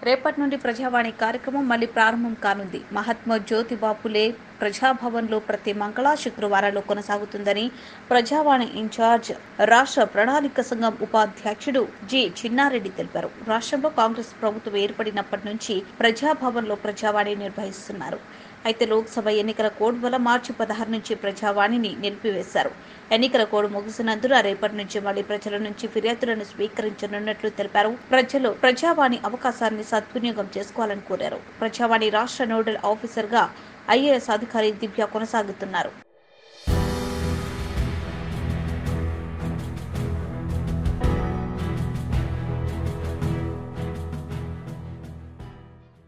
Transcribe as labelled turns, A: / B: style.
A: రేపటి నుండి ప్రజావాణి కార్యక్రమం మళ్ళీ ప్రారంభం కానుంది మహాత్మా జ్యోతిబా ఫులే ప్రజాభవన్లో ప్రతి మంగళ శుక్రవారాల్లో కొనసాగుతుందని ప్రజావాణి ఇన్ఛార్జ్ రాష్ట్ర ప్రణాళిక సంఘం ఉపాధ్యక్షుడు జి చిన్నారెడ్డి తెలిపారు రాష్ట్రంలో కాంగ్రెస్ ప్రభుత్వం ఏర్పడినప్పటి నుంచి ప్రజాభవన్లో ప్రజావాణి నిర్వహిస్తున్నారు అయితే లోక్సభ ఎన్నికల కోడ్ వల్ల మార్చి పదహారు నుంచి ప్రజావాణిని నిలిపివేశారు ఎన్నికల కోడ్ ముగిసినందున రేపటి నుంచి మళ్లీ ప్రజల నుంచి ఫిర్యాదులను స్వీకరించనున్నట్లు తెలిపారు ప్రజలు ప్రజావాణి అవకాశాన్ని సద్వినియోగం చేసుకోవాలని కోరారు ప్రజావాణి రాష్ట్ర నోడల్ ఆఫీసర్ గా ఐఏఎస్ అధికారి దివ్య కొనసాగుతున్నారు